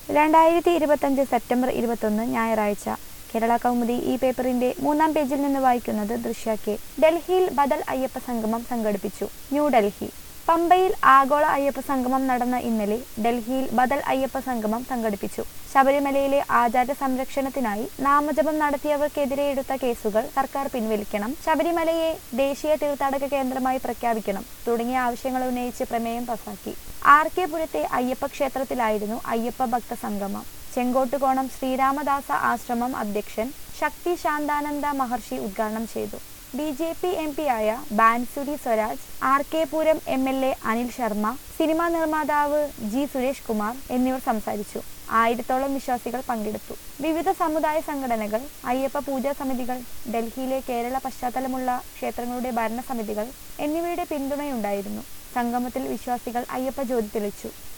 രണ്ടായിരത്തി ഇരുപത്തഞ്ച് സെപ്റ്റംബർ ഇരുപത്തൊന്ന് ഞായറാഴ്ച കേരള കൗമുദി ഈ പേപ്പറിന്റെ മൂന്നാം പേജിൽ നിന്ന് വായിക്കുന്നത് ദൃശ്യ കെ ഡൽഹിയിൽ ബദൽ അയ്യപ്പ സംഗമം സംഘടിപ്പിച്ചു ന്യൂഡൽഹി പമ്പയിൽ ആഗോള അയ്യപ്പ സംഗമം നടന്ന ഇന്നലെ ഡൽഹിയിൽ ബദൽ അയ്യപ്പ സംഗമം സംഘടിപ്പിച്ചു ശബരിമലയിലെ ആചാര സംരക്ഷണത്തിനായി നാമജപം നടത്തിയവർക്കെതിരെ എടുത്ത കേസുകൾ സർക്കാർ പിൻവലിക്കണം ശബരിമലയെ ദേശീയ തീർത്ഥാടക കേന്ദ്രമായി പ്രഖ്യാപിക്കണം തുടങ്ങിയ ആവശ്യങ്ങൾ ഉന്നയിച്ച് പ്രമേയം പാസാക്കി ആർ കെ പുരത്തെ അയ്യപ്പ ക്ഷേത്രത്തിലായിരുന്നു അയ്യപ്പ ഭക്ത സംഗമം ചെങ്കോട്ടുകോണം ശ്രീരാമദാസ ആശ്രമം അധ്യക്ഷൻ ശക്തി ശാന്താനന്ദ മഹർഷി ഉദ്ഘാടനം ചെയ്തു ബി ജെ പി എം പിയായ Bansuri Swaraj R K Puram M L A Anil Sharma cinema നിർമ്മാതാവ് ജി സുരേഷ് കുമാർ എന്നിവർ സംസാരിച്ചു ആയിരത്തോളം വിശ്വാസികൾ പങ്കെടുത്തു വിവിധ സമുദായ സംഘടനകൾ അയ്യപ്പ പൂജാ സമിതികൾ ഡൽഹിയിലെ കേരള പശ്ചാത്തലമുള്ള ക്ഷേത്രങ്ങളുടെ ഭരണസമിതികൾ എന്നിവയുടെ പിന്തുണയുണ്ടായിരുന്നു സംഗമത്തിൽ വിശ്വാസികൾ അയ്യപ്പ ജ്യോതി തെളിച്ചു